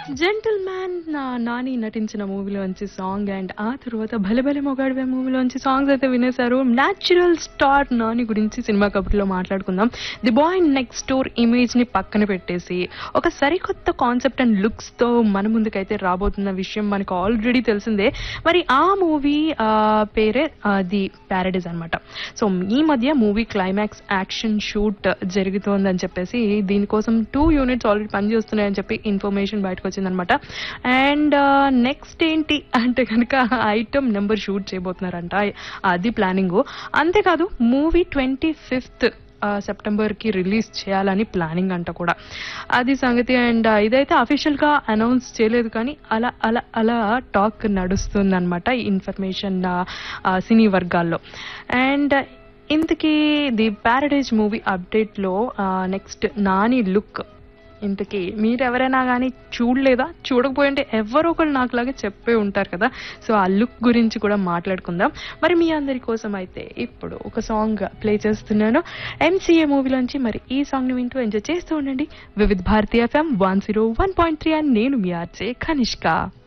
gentle man Nani నటించిన మూవీలోంచి song and ఆ తర్వాత భలే భలే మొగాడివే మూవీలోంచి సాంగ్స్ అయితే వినేశారు న్యాచురల్ స్టార్ నాని గురించి సినిమా కబుర్లో మాట్లాడుకుందాం the boy next door image ని పక్కన పెట్టేసి ఒక సరికొత్త కాన్సెప్ట్ అండ్ లుక్స్ తో మన ముందుకైతే రాబోతున్న విషయం మనకు ఆల్రెడీ తెలిసిందే మరి ఆ మూవీ పేరే ది ప్యారడైజ్ అనమాట సో ఈ మధ్య మూవీ క్లైమాక్స్ యాక్షన్ షూట్ జరుగుతోందని చెప్పేసి దీనికోసం టూ యూనిట్స్ ఆల్రెడీ పనిచేస్తున్నాయని చెప్పి ఇన్ఫర్మేషన్ బయటకు వచ్చిందనమాట అండ్ నెక్స్ట్ ఏంటి అంటే కనుక ఐటమ్ నెంబర్ షూట్ చేయబోతున్నారంట అది ప్లానింగ్ అంతేకాదు మూవీ ట్వంటీ ఫిఫ్త్ సెప్టెంబర్ కి రిలీజ్ చేయాలని ప్లానింగ్ అంట కూడా అది సంగతి అండ్ ఇదైతే అఫీషియల్ గా అనౌన్స్ చేయలేదు కానీ అలా అలా అలా టాక్ నడుస్తుంది అనమాట ఈ ఇన్ఫర్మేషన్ సినీ వర్గాల్లో అండ్ ఇంతకీ ది ప్యారడైజ్ మూవీ అప్డేట్లో నెక్స్ట్ నాని లుక్ ఇంతకీ మీరు ఎవరైనా కానీ చూడలేదా చూడకపోయింటే ఎవరో ఒకరు నాకులాగా చెప్పే ఉంటారు కదా సో ఆ లుక్ గురించి కూడా మాట్లాడుకుందాం మరి మీ అందరి కోసం అయితే ఇప్పుడు ఒక సాంగ్ ప్లే చేస్తున్నాను ఎంసీఏ మూవీలోంచి మరి ఈ సాంగ్ని వింటూ ఎంజాయ్ చేస్తూ ఉండండి Vividh Bharati FM one zero one point three అని నేను మీ ఆర్జే కనిష్క